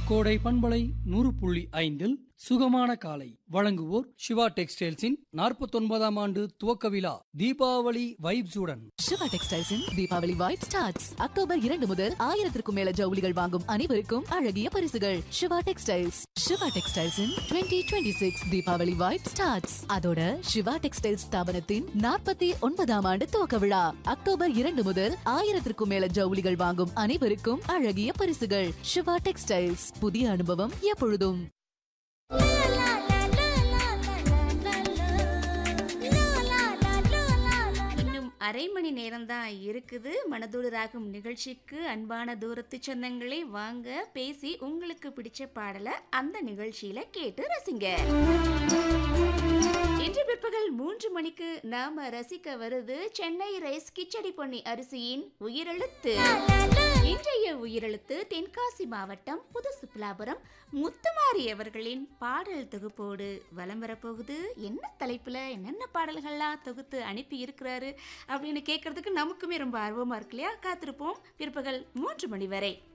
கோடை பண்பலை நூறு புள்ளி ஐந்தில் சுகமான காலை வழங்குவோர் சிவா டெக்ஸ்டைல்ஸின் நாற்பத்தொன்பதாம் ஆண்டு துவக்க விழா தீபாவளி வைப்ஸுடன் சிவா டெக்ஸ்டைல்ஸின் தீபாவளி வைப் ஸ்டார்ட்ஸ் அக்டோபர் இரண்டு முதல் ஆயிரத்திற்கும் மேல ஜவுளிகள் வாங்கும் அனைவருக்கும் அழகிய பரிசுகள் சிவா டெக்ஸ்டைல்ஸ் சிவா டெக்ஸ்டைல்ஸின் twenty twenty six Deepavali vibe starts அதோட சிவா டெக்ஸ்டைல்ஸ் ஸ்தாபனத்தின் நாற்பத்தி ஒன்பதாம் ஆண்டு துவக்க விழா அக்டோபர் இரண்டு முதல் ஆயிரத்திற்கும் மேல ஜவுளிகள் வாங்கும் அனைவருக்கும் அழகிய பரிசுகள் சிவா டெக்ஸ்டைல்ஸ் புதிய அனுபவம் எப்பொழுதும் இன்னும் அரை மணி நேரம்தான் இருக்குது மனதோடு ராகம் நிகழ்ச்சிக்கு அன்பான தூரத்து சொந்தங்களே வாங்க பேசி உங்களுக்கு பிடிச்ச பாடலை அந்த நிகழ்ச்சியில கேட்டு ரசிங்க இன்று பிற்பகல் மூன்று மணிக்கு நாம ரசிக்க வருது சென்னை ரைஸ் கிச்சடி பொன்னி அரிசியின் உயிரெழுத்து இன்றைய உயிரெழுத்து தென்காசி மாவட்டம் புது சுப்புலாபுரம் முத்துமாரி அவர்களின் பாடல் தொகுப்போடு வலம் வரப்போகுது என்ன தலைப்புல என்னென்ன பாடல்கள்லாம் தொகுத்து அனுப்பி இருக்கிறாரு அப்படின்னு கேட்கறதுக்கு நமக்குமே ரொம்ப ஆர்வமா இருக்கு இல்லையா காத்திருப்போம் பிற்பகல் மூன்று மணி வரை